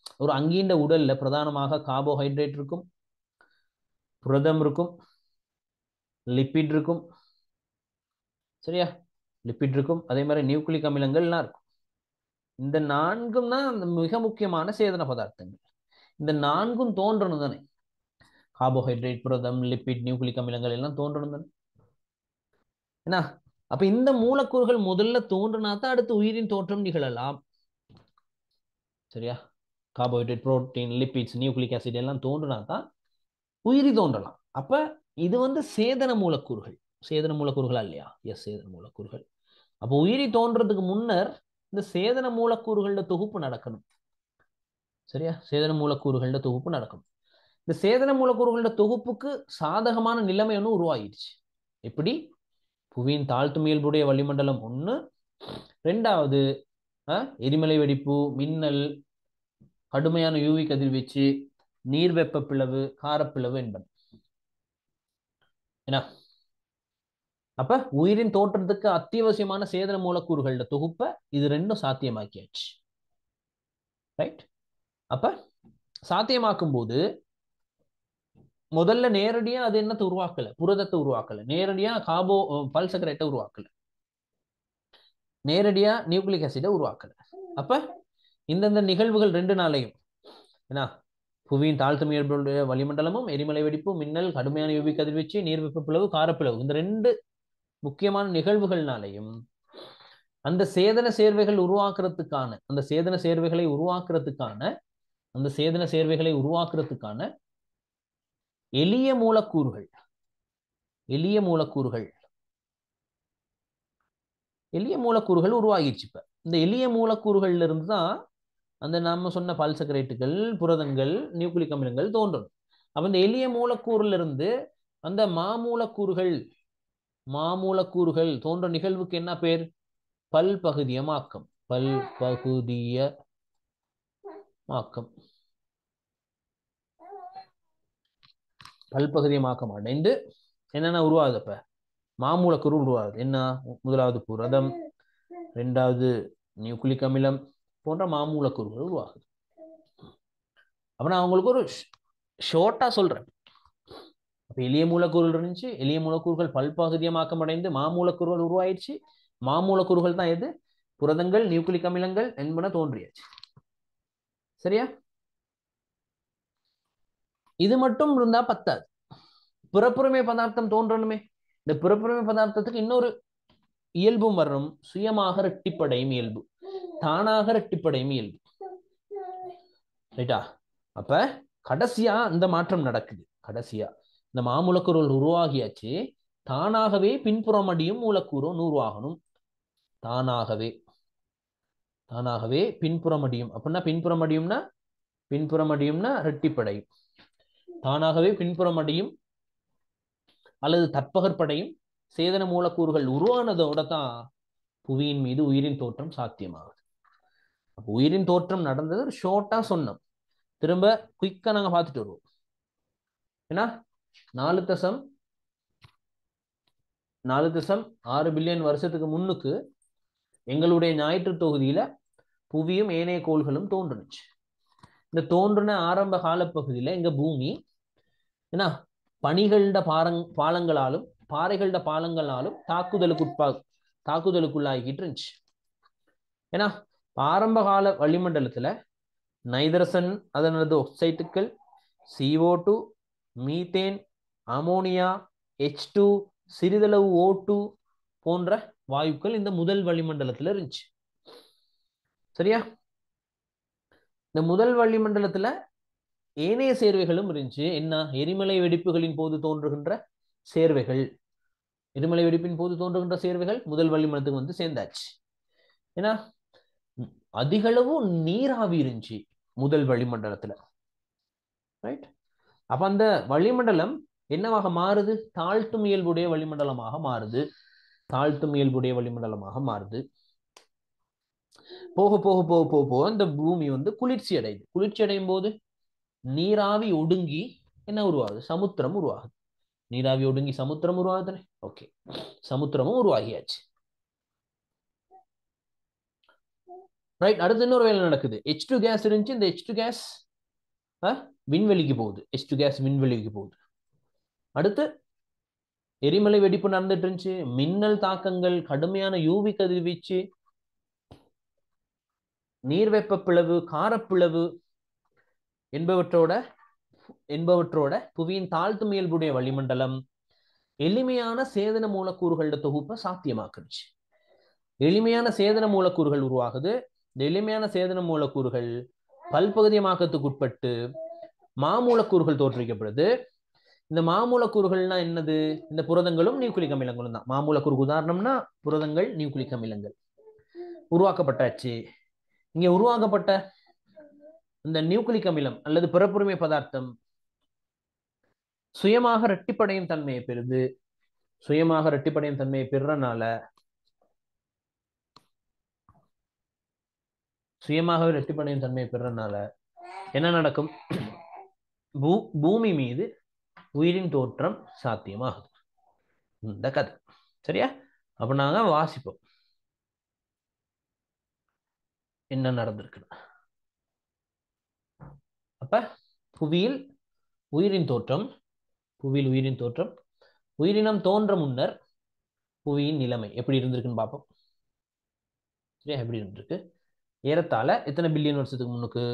ஒரு அங்கீண்ட உடல்ல பிரதானமாக கார்போஹைட்ரேட் இருக்கும் புரதம் இருக்கும் லிப்பிட் இருக்கும் சரியா லிப்பிட் இருக்கும் அதே மாதிரி நியூக்ளிக் அமிலங்கள்லாம் இருக்கும் இந்த நான்கும் தான் அந்த மிக முக்கியமான சேதன பதார்த்தங்கள் இந்த நான்கும் தோன்றணும் தானே கார்போஹைட்ரேட் புரதம் லிப்பிட் நியூக்ளிக் அமிலங்கள் எல்லாம் தோன்றணும் தானே என்ன அப்ப இந்த மூலக்கூறுகள் முதல்ல தோன்றினா தான் அடுத்து உயிரின் தோற்றம் நிகழலாம் சரியா carbohydrate protein lipids nucleic acid எல்லாம் தோன்றினா தான் உயிரி தோன்றலாம் அப்ப இது வந்து சேதன மூலக்கூறுகள் சேதன மூலக்கூறுகளா இல்லையா எஸ் சேதன மூலக்கூறுகள் அப்போ உயிரி தோன்றதுக்கு முன்னர் இந்த சேதன மூலக்கூறுகளோட தொகுப்பு நடக்கணும் சரியா சேதன மூலக்கூறுகளோட தொகுப்பு நடக்கணும் இந்த சேதன மூலக்கூறுகளோட தொகுப்புக்கு சாதகமான நிலைமை ஒன்று உருவாகிடுச்சு எப்படி புவியின் தாழ்த்தும் இயல்புடைய வளிமண்டலம் ஒன்று ரெண்டாவது எரிமலை வெடிப்பு மின்னல் கடுமையான யூவி கதிர்வீச்சு நீர் வெப்ப பிளவு காரப்பிளவு என்பன என்ன அப்ப உயிரின் தோற்றத்துக்கு அத்தியாவசியமான சேதன மூலக்கூறுகளோட தொகுப்பை இது ரெண்டும் சாத்தியமாக்கியாச்சு ரைட் அப்ப சாத்தியமாக்கும் போது முதல்ல நேரடியா அது என்னத்தை உருவாக்கல புரதத்தை உருவாக்கல நேரடியா காபோ பல்சக்கரேட்டை உருவாக்கல நேரடியா நியூக்ளிக் ஆசிடை உருவாக்கல அப்ப இந்தந்த நிகழ்வுகள் ரெண்டு நாளையும் என்ன புவியின் தாழ்த்தம் ஏற்புடைய வளிமண்டலமும் எரிமலை வெடிப்பு மின்னல் கடுமையான யூவி கதிர்வீச்சு நீர் வெப்ப பிளவு காரப்பிளவு இந்த ரெண்டு முக்கியமான நிகழ்வுகள்னாலையும் அந்த சேதன சேர்வைகள் உருவாக்குறதுக்கான அந்த சேதன சேர்வைகளை உருவாக்குறதுக்கான அந்த சேதன சேர்வைகளை உருவாக்குறதுக்கான எளிய மூலக்கூறுகள் எளிய மூலக்கூறுகள் எளிய மூலக்கூறுகள் உருவாகிடுச்சு இப்ப இந்த எளிய மூலக்கூறுகள்ல இருந்து தான் அந்த நம்ம சொன்ன பால்சக்கரைட்டுகள் புரதங்கள் நியூக்ளிக் அமிலங்கள் தோன்றும் அப்ப இந்த எளிய மூலக்கூறுல இருந்து அந்த மாமூலக்கூறுகள் மாமூலக்கூறுகள் தோன்ற நிகழ்வுக்கு என்ன பேர் பல்பகுதியமாக்கம் பல்பகுதியமாக்கம் பல்பகுதியமாக்கம் அடைந்து என்னென்ன உருவாகுது அப்ப மாமூலக்கூறு உருவாகுது என்ன முதலாவது புரதம் ரெண்டாவது நியூக்ளிக் அமிலம் போன்ற மாமூலக்கூறுகள் உருவாகுது அப்ப நான் உங்களுக்கு ஒரு ஷோர்ட்டா சொல்றேன் அப்ப எளிய மூலக்கூறுகள் இருந்துச்சு எளிய மூலக்கூறுகள் பல்பகுதியமாக்கம் அடைந்து மாமூலக்கூறுகள் உருவாயிடுச்சு மாமூலக்கூறுகள் தான் எது புரதங்கள் நியூக்ளிக் அமிலங்கள் என்பன தோன்றியாச்சு சரியா இது மட்டும் இருந்தா பத்தாது பிறப்புரிமை பதார்த்தம் தோன்றணுமே இந்த பிறப்புரிமை பதார்த்தத்துக்கு இன்னொரு இயல்பும் வரணும் சுயமாக ரெட்டிப்படையும் இயல்பு தானாக ரெட்டிப்படையும் இயல்பு ரைட்டா அப்ப கடைசியா இந்த மாற்றம் நடக்குது கடைசியா இந்த மாமூலக்கூறுகள் உருவாகியாச்சு தானாகவே பின்புறம் அடியும் மூலக்கூறும் உருவாகணும் தானாகவே தானாகவே பின்புறம் அடியும் அப்படின்னா பின்புறம் அடியும்னா பின்புறம் அடியும்னா ரெட்டிப்படையும் தானாகவே பின்புறம் அடியும் அல்லது தற்பகற்படையும் சேதன மூலக்கூறுகள் உருவானதோட தான் புவியின் மீது உயிரின் தோற்றம் சாத்தியமாகுது அப்போ உயிரின் தோற்றம் நடந்தது ஒரு ஷோர்ட்டா சொன்னோம் திரும்ப குயிக்கா நாங்க பார்த்துட்டு வருவோம் ஏன்னா நாலு தசம் நாலு தசம் ஆறு பில்லியன் வருஷத்துக்கு முன்னுக்கு எங்களுடைய ஞாயிற்று தொகுதியில புவியும் ஏனைய கோள்களும் தோன்றுனுச்சு இந்த தோன்றின ஆரம்ப காலப்பகுதியில எங்க பூமி என்ன பனிகள பாரங் பாலங்களாலும் பாறைகள பாலங்களாலும் தாக்குதலுக்கு உட்பா தாக்குதலுக்குள்ளாகிட்டு இருந்துச்சு ஏன்னா ஆரம்ப கால வளிமண்டலத்துல நைதரசன் அதனது ஒக்சைட்டுக்கள் CO two methane ammonia H two சிறிதளவு ஓ டூ போன்ற வாயுக்கள் இந்த முதல் வளிமண்டலத்துல இருந்துச்சு சரியா இந்த முதல் வளிமண்டலத்துல ஏனைய சேர்வைகளும் இருந்துச்சு என்ன எரிமலை வெடிப்புகளின் போது தோன்றுகின்ற சேர்வைகள் எரிமலை வெடிப்பின் போது தோன்றுகின்ற சேர்வைகள் முதல் வளிமண்டலத்துக்கு வந்து சேர்ந்தாச்சு ஏன்னா அதிகளவு நீராவி இருந்துச்சு முதல் வளிமண்டலத்துல ரைட் அப்ப அந்த வளிமண்டலம் என்னவாக மாறுது தாழ்த்தும் இயல்புடைய வளிமண்டலமாக மாறுது தாழ்த்தும் இயல்புடைய வளிமண்டலமாக மாறுது போக போக போக போக போக இந்த பூமி வந்து குளிர்ச்சி அடையுது குளிர்ச்சி அடையும் போது நீராவி ஒடுங்கி என்ன உருவாகுது சமுத்திரம் உருவாகுது நீராவி ஒடுங்கி சமுத்திரம் உருவாகுதுனே ஓகே சமுத்திரமும் உருவாகியாச்சு ரைட் அடுத்து இன்னொரு வேலை நடக்குது ஹெச் டூ கேஸ் இருந்துச்சு இந்த ஹெச் டூ கேஸ் விண்வெளிக்கு போகுது ஹெச் டூ கேஸ் விண்வெளிக்கு போகுது அடுத்து எரிமலை வெடிப்பு நடந்துட்டு இருந்துச்சு மின்னல் தாக்கங்கள் கடுமையான யூவி கதிர்வீச்சு நீர் வெப்ப பிளவு காரப்பிளவு என்பவற்றோட என்பவற்றோட புவியின் தாழ்த்து இயல்புடைய வளிமண்டலம் எளிமையான சேதன மூலக்கூறுகளோட தொகுப்பை சாத்தியமாக்குச்சு எளிமையான சேதன மூலக்கூறுகள் உருவாகுது இந்த எளிமையான சேதன மூலக்கூறுகள் பல்பகுதியமாக்கத்துக்கு உட்பட்டு மாமூலக்கூறுகள் தோற்றுவிக்கப்படுது இந்த மாமூலக்கூறுகள்னா என்னது இந்த புரதங்களும் நியூக்ளிக் அமிலங்களும் தான் மாமூலக்கூறு உதாரணம்னா புரதங்கள் நியூக்ளிக் அமிலங்கள் உருவாக்கப்பட்டாச்சு இங்க உருவாக்கப்பட்ட இந்த நியூக்ளிக் அமிலம் அல்லது பிறப்புரிமை பதார்த்தம் சுயமாக இரட்டிப்படையும் தன்மையை பெறுது சுயமாக இரட்டிப்படையும் தன்மையை பெறனால சுயமாகவே இரட்டிப்படையும் தன்மையை பெறனால என்ன நடக்கும் பூ பூமி மீது உயிரின் தோற்றம் சாத்தியமாகுது இந்த கதை சரியா அப்ப நாங்க வாசிப்போம் என்ன நடந்திருக்குன்னு அப்ப புவியில் உயிரின் தோற்றம் புவியில் உயிரின் தோற்றம் உயிரினம் தோன்ற முன்னர் புவியின் நிலைமை எப்படி இருந்திருக்குன்னு பார்ப்போம் சரியா எப்படி இருந்திருக்கு ஏறத்தாழ எத்தனை பில்லியன் வருஷத்துக்கு முன்னுக்கு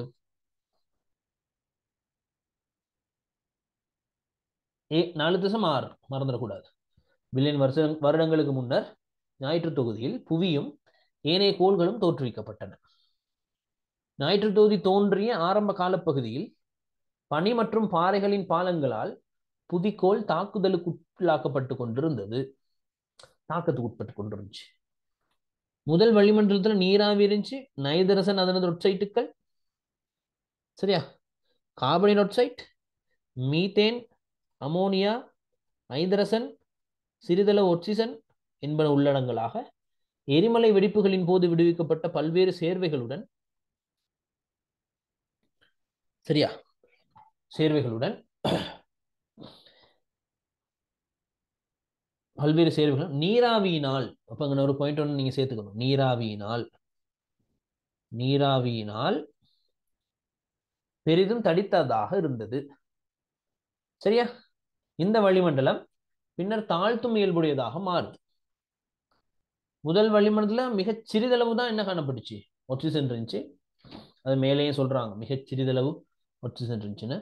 ஏ நாலு திசம் ஆறு மறந்துடக்கூடாது பில்லியன் வருஷ வருடங்களுக்கு முன்னர் ஞாயிற்று தொகுதியில் புவியும் ஏனைய கோள்களும் தோற்றுவிக்கப்பட்டன ஞாயிற்று தொகுதி தோன்றிய ஆரம்ப காலப்பகுதியில் பனி மற்றும் பாறைகளின் பாலங்களால் புதிக்கோள் தாக்குதலுக்கு உட்பட்டு கொண்டிருந்தது தாக்கத்துக்கு உட்பட்டு கொண்டிருந்துச்சு முதல் வளிமண்டலத்துல நீராவி இருந்துச்சு நைதரசன் அதனது ஒட்சைட்டுக்கள் சரியா கார்பனின் ஒட்சைட் மீத்தேன் அமோனியா ஐதரசன் சிறிதளவு ஒட்சிசன் என்பன உள்ளடங்களாக எரிமலை வெடிப்புகளின் போது விடுவிக்கப்பட்ட பல்வேறு சேர்வைகளுடன் சரியா சேர்வைகளுடன் பல்வேறு சேர்வைகள் நீராவியினால் அப்ப அங்க ஒரு பாயிண்ட் ஒன்று நீங்க சேர்த்துக்கணும் நீராவியினால் நீராவியினால் பெரிதும் தடித்ததாக இருந்தது சரியா இந்த வளிமண்டலம் பின்னர் தாழ்த்தும் இயல்புடையதாக மாறுது முதல் வளிமண்டலத்துல மிகச் சிறிதளவு தான் என்ன காணப்பட்டுச்சு ஒட்சிசன் இருந்துச்சு அது மேலேயும் சொல்றாங்க மிகச் சிறிதளவு ஒட்சிசன் இருந்துச்சுன்னு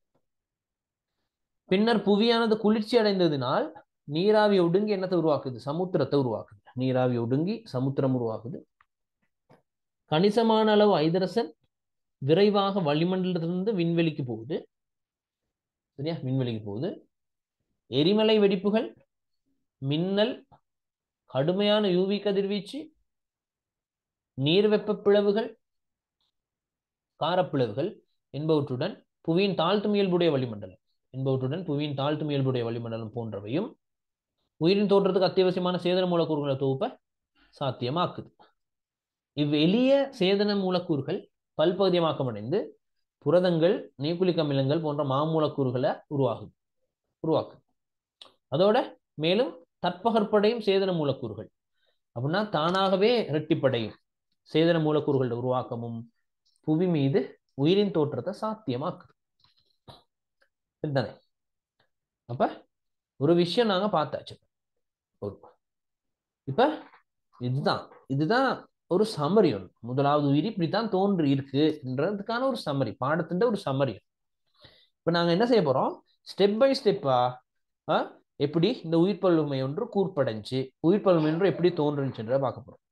பின்னர் புவியானது குளிர்ச்சி அடைந்ததினால் நீராவி ஒடுங்கி என்னத்தை உருவாக்குது சமுத்திரத்தை உருவாக்குது நீராவி ஒடுங்கி சமுத்திரம் உருவாக்குது கணிசமான அளவு ஐதரசன் விரைவாக வளிமண்டலத்திலிருந்து விண்வெளிக்கு போகுது சரியா விண்வெளிக்கு போகுது எரிமலை வெடிப்புகள் மின்னல் கடுமையான யூவி கதிர்வீச்சு நீர் வெப்ப பிளவுகள் காரப்பிளவுகள் என்பவற்றுடன் புவியின் தாழ்த்தும் இயல்புடைய வளிமண்டலம் என்பவற்றுடன் புவியின் தாழ்த்தும் இயல்புடைய வளிமண்டலம் போன்றவையும் உயிரின் தோற்றத்துக்கு அத்தியாவசியமான சேதன மூலக்கூறுகளை தொகுப்ப சாத்தியமாக்குது இவ் எளிய சேதன மூலக்கூறுகள் பல்பகுதியமாக்கமடைந்து புரதங்கள் நியூக்ளிக் அமிலங்கள் போன்ற மாமூலக்கூறுகளை உருவாகுது உருவாக்குது அதோட மேலும் தற்பகற்படையும் சேதன மூலக்கூறுகள் அப்படின்னா தானாகவே இரட்டிப்படையும் சேதன மூலக்கூறுகளோட உருவாக்கமும் புவி மீது உயிரின் தோற்றத்தை சாத்தியமாக்குது சரிதானே அப்ப ஒரு விஷயம் நாங்க பார்த்தாச்சு ஒரு இப்ப இதுதான் இதுதான் ஒரு சமரி ஒன்று முதலாவது உயிர் இப்படித்தான் தோன்றி இருக்குன்றதுக்கான ஒரு சமரி பாடத்தின் ஒரு சமரி இப்ப நாங்க என்ன செய்ய போறோம் ஸ்டெப் பை ஸ்டெப்பா எப்படி இந்த உயிர் பல்லுமை ஒன்று கூர்ப்படைஞ்சு உயிர் பல்லுமை ஒன்று எப்படி தோன்றுச்சுன்ற பார்க்க போறோம்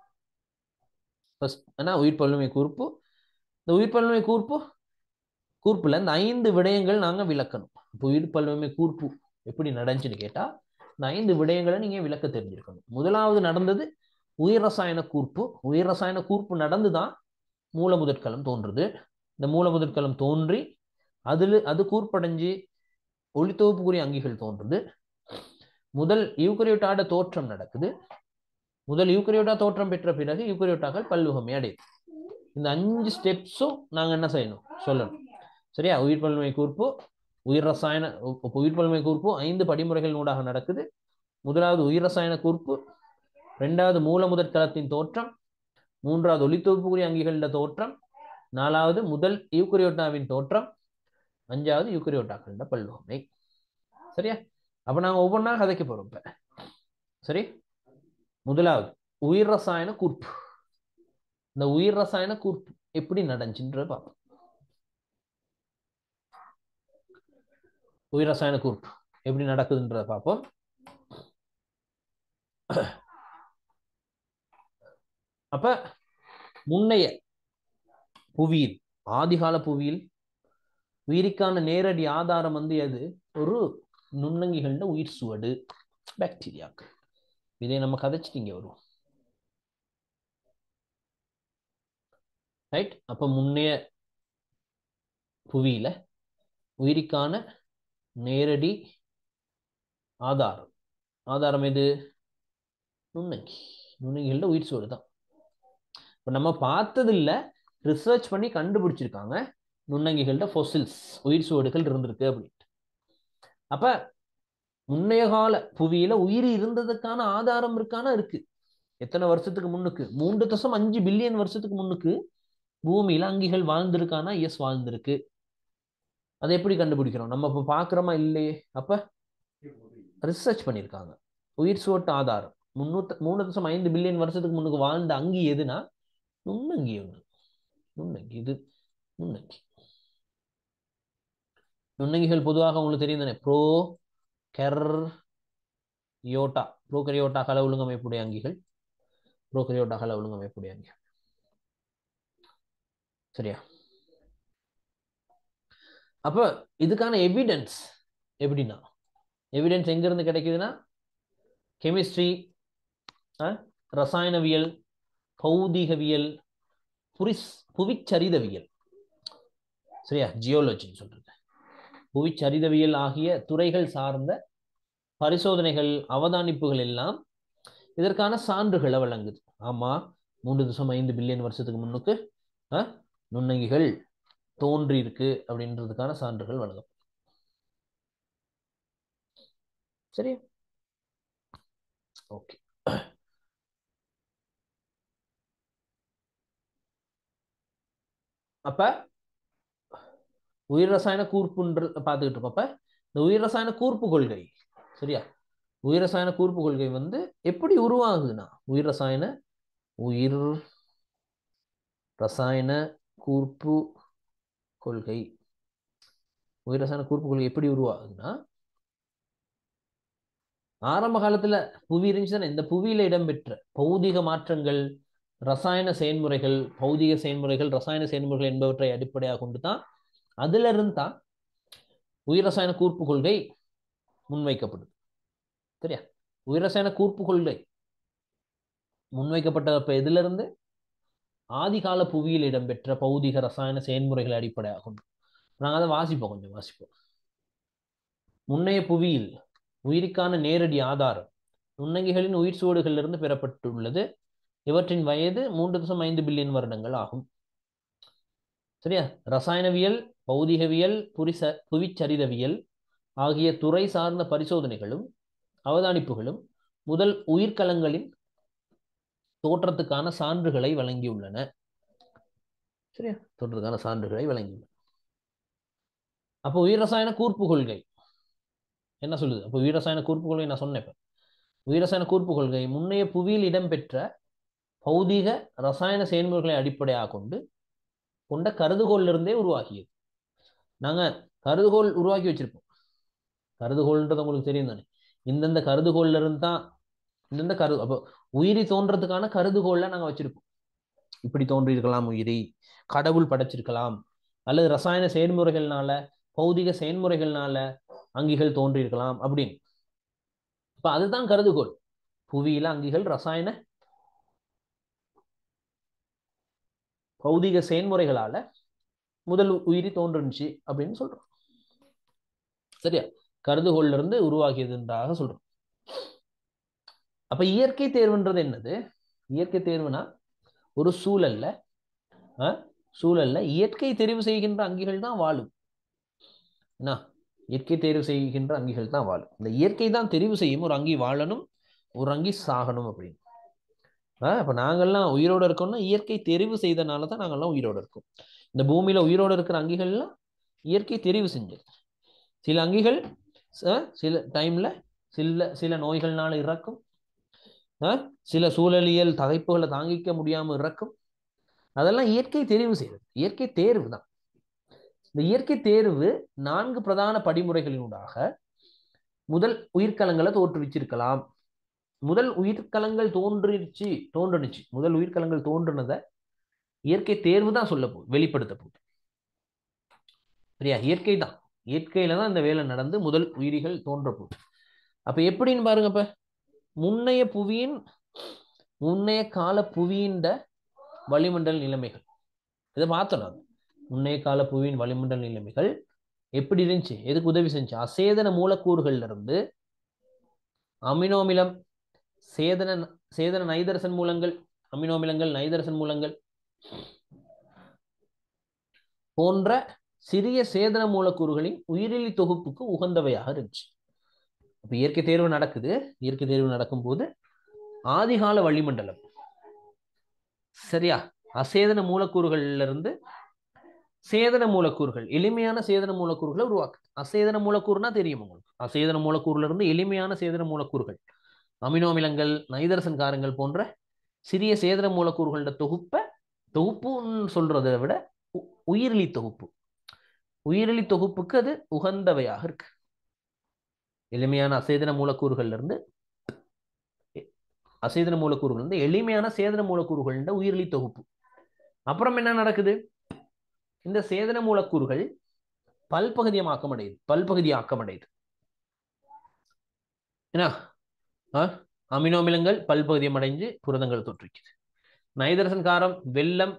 ஃபர்ஸ்ட் ஏன்னா உயிர் பல்லுமை கூர்ப்பு இந்த உயிர் பல்லுமை கூர்ப்பு கூர்ப்புல இந்த ஐந்து விடயங்கள் நாங்க விளக்கணும் இப்போ உயிர் பல்லுமை கூர்ப்பு எப்படி நடந்துச்சுன்னு கேட்டா இந்த ஐந்து விடயங்களை நீங்க விளக்க தெரிஞ்சிருக்கணும் முதலாவது நடந்தது உயிர் ரசாயன கூர்ப்பு உயிர் ரசாயன கூர்ப்பு நடந்துதான் மூல முதற்கலம் தோன்றுது இந்த மூல முதற்கலம் தோன்றி அதுல அது கூர்ப்படைஞ்சு ஒளித்தொகுப்புக்குரிய அங்கிகள் தோன்றுது முதல் யூக்கரியோட்டாட தோற்றம் நடக்குது முதல் யூக்கரியோட்டா தோற்றம் பெற்ற பிறகு யூக்கரியோட்டாக்கள் பல்லுகமை அடையுது இந்த அஞ்சு ஸ்டெப்ஸும் நாங்க என்ன செய்யணும் சொல்லணும் சரியா உயிர் பல்லுமை கூர்ப்பு உயிர் ரசாயன உயிர் பல்லுமை கூர்ப்பு ஐந்து படிமுறைகள் ஊடாக நடக்குது முதலாவது உயிர் ரசாயன கூர்ப்பு ரெண்டாவது மூல முதற்கலத்தின் தோற்றம் மூன்றாவது ஒளித்தொகுப்புக்குரிய அங்கிகளின் தோற்றம் நாலாவது முதல் யூக்கரியோட்டாவின் தோற்றம் அஞ்சாவது யூக்கரியோட்டாக்களின் பல்லுவமை சரியா அப்ப நாங்க ஒவ்வொன்றா கதைக்க போறோம் இப்ப சரி முதலாவது உயிர் ரசாயன கூர்ப்பு இந்த உயிர் ரசாயன கூர்ப்பு எப்படி நடந்துச்சுன்ற பார்ப்போம் உயிர் ரசாயன கூர்ப்பு எப்படி நடக்குதுன்றத பார்ப்போம் அப்ப முன்னைய புவியில் ஆதிகால புவியில் உயிருக்கான நேரடி ஆதாரம் வந்து எது ஒரு நுண்ணங்கிகள உயிர் சுவடு பாக்டீரியாக்கள் இதை நம்ம கதைச்சிட்டீங்க வரும் ரைட் அப்ப முன்னைய புவியில உயிருக்கான நேரடி ஆதாரம் ஆதாரம் எது நுண்ணங்கி நுண்ணங்கிகள உயிர் சுவடு தான் இப்போ நம்ம பார்த்தது இல்லை ரிசர்ச் பண்ணி கண்டுபிடிச்சிருக்காங்க நுண்ணங்கிகள ஃபொசில்ஸ் உயிர் சுவடுகள் இருந்திருக்கு அப்படின்ட்டு அப்ப முன்னைய கால புவியில உயிர் இருந்ததுக்கான ஆதாரம் இருக்கானா இருக்கு எத்தனை வருஷத்துக்கு முன்னுக்கு மூன்று தசம் அஞ்சு பில்லியன் வருஷத்துக்கு முன்னுக்கு பூமியில அங்கிகள் வாழ்ந்திருக்கானா எஸ் வாழ்ந்திருக்கு அதை எப்படி கண்டுபிடிக்கிறோம் நம்ம இப்போ பார்க்குறோமா இல்லையே அப்ப ரிசர்ச் பண்ணியிருக்காங்க உயிர் சுவட்டு ஆதாரம் முன்னூத்த மூணு தசம் ஐந்து பில்லியன் வருஷத்துக்கு முன்னுக்கு வாழ்ந்த அங்கி எதுனா நுண்ணங்கி ஒன்று நுண்ணங்கி இது நுண்ணங்கி நுண்ணங்கிகள் பொதுவாக உங்களுக்கு தெரியும் தானே ப்ரோ கெர் யோட்டா ப்ரோகரியோட்டா கல ஒழுங்கமைப்புடைய அங்கிகள் ப்ரோகரியோட்டா கல ஒழுங்கமைப்புடைய அங்கிகள் சரியா அப்ப இதுக்கான எவிடன்ஸ் எப்படின்னா எவிடன்ஸ் எங்க இருந்து கிடைக்குதுன்னா கெமிஸ்ட்ரி ரசாயனவியல் பௌதிகவியல் புரிஸ் புவிச்சரிதவியல் சரியா ஜியோலஜின்னு சொல்றது புவிச்சரிதவியல் ஆகிய துறைகள் சார்ந்த பரிசோதனைகள் அவதானிப்புகள் எல்லாம் இதற்கான சான்றுகளை வழங்குது ஆமா மூன்று தசம் ஐந்து பில்லியன் வருஷத்துக்கு முன்னுக்கு நுண்ணங்கிகள் தோன்றி இருக்கு அப்படின்றதுக்கான சான்றுகள் வழங்கும் சரியா ஓகே அப்ப உயிர் ரசாயன கூர்ப்புன்ற பார்த்துக்கிட்டு இருக்கோம் அப்ப இந்த உயிர் ரசாயன கூர்ப்பு கொள்கை சரியா உயிர் ரசாயன கூர்ப்பு கொள்கை வந்து எப்படி உருவாகுதுன்னா உயிர் ரசாயன உயிர் ரசாயன கூர்ப்பு கொள்கை உயிர் ரசாயன கூர்ப்பு கொள்கை எப்படி உருவாகுதுன்னா ஆரம்ப காலத்துல புவி இருந்துச்சுன்னா இந்த புவியில இடம்பெற்ற பௌதிக மாற்றங்கள் ரசாயன செயல்முறைகள் பௌதிக செயல்முறைகள் ரசாயன செயல்முறைகள் என்பவற்றை அடிப்படையாக கொண்டு தான் அதுல இருந்து தான் உயிர் ரசாயன கூர்ப்பு கொள்கை முன்வைக்கப்படுது சரியா உயிர் ரசாயன கூர்ப்பு கொள்கை முன்வைக்கப்பட்ட எதுல இருந்து ஆதிகால புவியில் இடம்பெற்ற பௌதிக ரசாயன செயல்முறைகளை அடிப்படையாக கொண்டு நாங்கள் அதை வாசிப்போம் கொஞ்சம் வாசிப்போம் முன்னைய புவியில் உயிருக்கான நேரடி ஆதாரம் நுண்ணங்கிகளின் உயிர் சுவடுகளிலிருந்து பெறப்பட்டுள்ளது இவற்றின் வயது மூன்று தசம் ஐந்து பில்லியன் வருடங்கள் ஆகும் சரியா ரசாயனவியல் பௌதிகவியல் புரிச புவிச்சரிதவியல் ஆகிய துறை சார்ந்த பரிசோதனைகளும் அவதானிப்புகளும் முதல் உயிர்கலங்களின் தோற்றத்துக்கான சான்றுகளை வழங்கியுள்ளன சரியா தோற்றத்துக்கான சான்றுகளை வழங்கியுள்ளன அப்போ உயிர் ரசாயன கூர்ப்பு கொள்கை என்ன சொல்லுது அப்போ உயிர் ரசாயன கூர்ப்பு கொள்கை நான் சொன்னேன் இப்ப உயிர் ரசாயன கூர்ப்பு கொள்கை முன்னைய புவியில் இடம்பெற்ற பௌதிக ரசாயன செயல்முறைகளை அடிப்படையாக கொண்டு கொண்ட கருதுகோள்ல இருந்தே உருவாகியது நாங்க கருதுகோள் உருவாக்கி வச்சிருப்போம் கருதுகோள்ன்றது உங்களுக்கு தெரியும் தானே இந்தந்த கருதுகோள்ல இருந்து தான் இந்தந்த கரு அப்போ உயிரி தோன்றதுக்கான கருதுகோள்ல நாங்க வச்சிருப்போம் இப்படி தோன்றியிருக்கலாம் உயிரி கடவுள் படைச்சிருக்கலாம் அல்லது ரசாயன செயல்முறைகள்னால பௌதிக செயல்முறைகள்னால அங்கிகள் தோன்றியிருக்கலாம் அப்படின்னு இப்ப அதுதான் கருதுகோள் புவியில அங்கிகள் ரசாயன பௌதிக செயல்முறைகளால முதல் உயிரி தோன்றுச்சு அப்படின்னு சொல்றோம் சரியா கருதுகோள்ல இருந்து உருவாகியதுன்றாக சொல்றோம் அப்ப இயற்கை தேர்வுன்றது என்னது இயற்கை தேர்வுனா ஒரு சூழல்ல சூழல்ல இயற்கை தெரிவு செய்கின்ற அங்கிகள் தான் வாழும் என்ன இயற்கை தேர்வு செய்கின்ற அங்கிகள் தான் வாழும் இந்த இயற்கை தான் தெரிவு செய்யும் ஒரு அங்கி வாழணும் ஒரு அங்கி சாகணும் அப்படின்னு இப்போ நாங்கள்லாம் உயிரோடு இருக்கோம்னா இயற்கை தெரிவு செய்தனால தான் நாங்கள்லாம் உயிரோடு இருக்கோம் இந்த பூமியில் உயிரோடு இருக்கிற அங்கிகள்லாம் இயற்கை தெரிவு செஞ்சது சில அங்கிகள் ச- சில டைமில் சில சில நோய்கள்னால இறக்கும் ஆ, சில சூழலியல் தகைப்புகளை தாங்கிக்க முடியாமல் இறக்கும் அதெல்லாம் இயற்கை தெரிவு செய்தது இயற்கை தேர்வு தான் இந்த இயற்கை தேர்வு நான்கு பிரதான படிமுறைகளினூடாக முதல் உயிர்க்கலங்களை தோற்றுவிச்சிருக்கலாம் முதல் உயிர்க்கலங்கள் தோன்றிருச்சு தோன்றுனுச்சு முதல் உயிர்க்கலங்கள் தோன்றுனதை இயற்கை தேர்வு தான் சொல்ல போகுது வெளிப்படுத்த போகுது சரியா இயற்கை தான் இயற்கையில தான் இந்த வேலை நடந்து முதல் உயிரிகள் தோன்ற போகுது அப்ப எப்படின்னு பாருங்க இப்ப முன்னைய புவியின் முன்னைய கால புவியின் வளிமண்டல நிலைமைகள் இதை பார்த்தோம் நாங்க முன்னைய கால புவியின் வளிமண்டல நிலைமைகள் எப்படி இருந்துச்சு எதுக்கு உதவி செஞ்சு அசேதன மூலக்கூறுகள்ல இருந்து அமினோமிலம் சேதன சேதன நைதரசன் மூலங்கள் அமினோமிலங்கள் நைதரசன் மூலங்கள் போன்ற சிறிய சேதன மூலக்கூறுகளின் உயிரிலி தொகுப்புக்கு உகந்தவையாக இருந்துச்சு அப்ப இயற்கை தேர்வு நடக்குது இயற்கை தேர்வு நடக்கும்போது ஆதிகால வளிமண்டலம் சரியா அசேதன மூலக்கூறுகள்ல இருந்து சேதன மூலக்கூறுகள் எளிமையான சேதன மூலக்கூறுகளை உருவாக்குது அசேதன மூலக்கூறுனா தெரியும் உங்களுக்கு அசேதன மூலக்கூறுல இருந்து எளிமையான சேதன மூலக்கூறுகள் அமினோமிலங்கள் நைதரசன் காரங்கள் போன்ற சிறிய சேதன மூலக்கூறுகளோட தொகுப்பை தொகுப்புன்னு சொல்றதை விட உ- உயிரிலி தொகுப்பு உயிரிலி தொகுப்புக்கு அது உகந்தவையாக இருக்கு எளிமையான அசேதன மூலக்கூறுகள்ல இருந்து எ- அசேதன மூலக்கூறுகள் இருந்து எளிமையான சேதன மூலக்கூறுகளோட உயிரிலி தொகுப்பு அப்புறம் என்ன நடக்குது இந்த சேதன மூலக்கூறுகள் பல்பகுதியமாக்கம் அடையுது பல்பகுதி ஆக்கம் அடையுது என்ன ஆ? அமினோமிலங்கள் பல்பகுதியம் அடைஞ்சு புரதங்கள் தோற்றுவிக்குது நைதரசன் காரம் வெல்லம்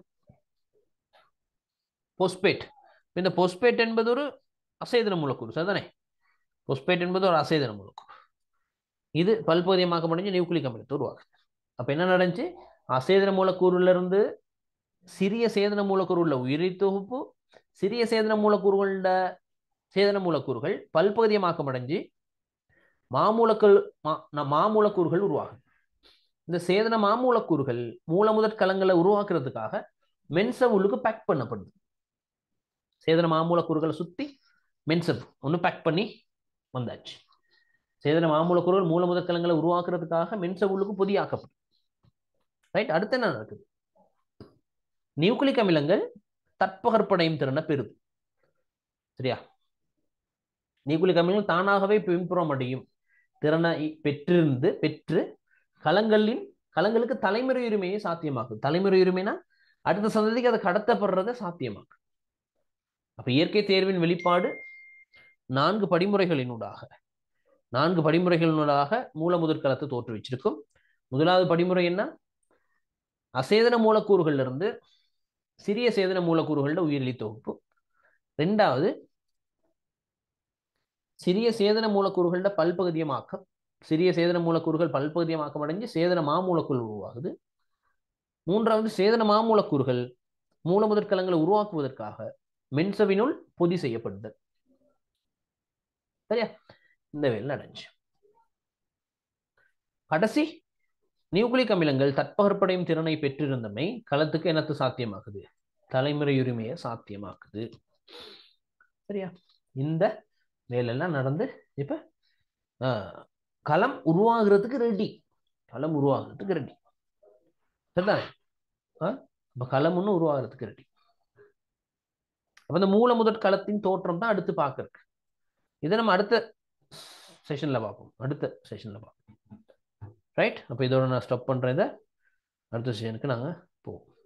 பொஸ்பேட் இந்த பொஸ்பேட் என்பது ஒரு அசேதன மூலக்கூறு சரிதானே பொஸ்பேட் என்பது ஒரு அசேதன மூலக்கூறு இது பல்பகுதியமாக்கம் அடைஞ்சு நியூக்ளிக் அமிலத்தை உருவாக்குது அப்ப என்ன நடந்துச்சு அசேதன மூலக்கூறுல இருந்து சிறிய சேதன மூலக்கூறு உள்ள உயிரி தொகுப்பு சிறிய சேதன மூலக்கூறுகள சேதன மூலக்கூறுகள் பல்பகுதியமாக்கம் அடைஞ்சு மாமூலக்கள் மா- ந- மாமூலக்கூறுகள் உருவாகும் இந்த சேதன மாமூலக்கூறுகள் மூலமுதற் கலங்களை உருவாக்குறதுக்காக மென்சவ் உள்ளுக்கு பேக் பண்ணப்படுது சேதன மாமூலக்கூறுகளை சுத்தி மென்சவ் ஒன்று பேக் பண்ணி வந்தாச்சு சேதன மாமூலக்கூறுகள் மூலமுதற் கலங்களை உருவாக்குறதுக்காக மென்சவ் உள்ளுக்கு பொதியாக்கப்படும் ரைட் அடுத்து என்ன நடக்குது நியூக்ளிக் அமிலங்கள் தட்பகற்படையும் திறனை பெறுது சரியா நியூக்ளிக் அமிலங்கள் தானாகவே பின்புறம் அடையும் திறனை பெற்றிருந்து பெற்று களங்களின் களங்களுக்கு தலைமுறை உரிமையை சாத்தியமாக்குது தலைமுறை உரிமைனா அடுத்த சந்ததிக்கு அதை கடத்தப்படுறதை சாத்தியமாக்கு அப்ப இயற்கை தேர்வின் வெளிப்பாடு நான்கு படிமுறைகளினூடாக நான்கு படிமுறைகளினூடாக மூலமுதற்கலத்தை தோற்றுவிச்சிருக்கும் முதலாவது படிமுறை என்ன அசேதன மூலக்கூறுகள்ல இருந்து சிறிய சேதன மூலக்கூறுகளோட உயிரிலி தொகுப்பு ரெண்டாவது சிறிய சேதன மூலக்கூறுகளோட பல்பகுதியமாக்கம் சிறிய சேதன மூலக்கூறுகள் பல்பகுதியமாக்கம் அடைஞ்சு சேதன மாமூலக்கூறு உருவாகுது மூன்றாவது சேதன மாமூலக்கூறுகள் மூலமுதற்கலங்களை உருவாக்குவதற்காக மென்சவினுள் பொதி செய்யப்படுது சரியா இந்த வேலை நடந்துச்சு கடைசி நியூக்ளிக் அமிலங்கள் தட்பகற்படையும் திறனை பெற்றிருந்தமை களத்துக்கு என்னத்து சாத்தியமாக்குது தலைமுறை உரிமையை சாத்தியமாக்குது சரியா இந்த வேலையெல்லாம் நடந்து இப்ப ஆஹ், களம் உருவாகிறதுக்கு ரெடி களம் உருவாகிறதுக்கு ரெடி சரிதானே ஆ? அப்ப களம் ஒண்ணு உருவாகிறதுக்கு ரெடி அப்ப இந்த மூல முதற் களத்தின் தோற்றம் தான் அடுத்து பார்க்கறதுக்கு இதை நம்ம அடுத்த செஷன்ல பார்ப்போம் அடுத்த செஷன்ல பார்ப்போம் ரைட் அப்போ இதோட நான் ஸ்டாப் பண்றேன் இதை அடுத்த செஷனுக்கு நாங்கள் போவோம்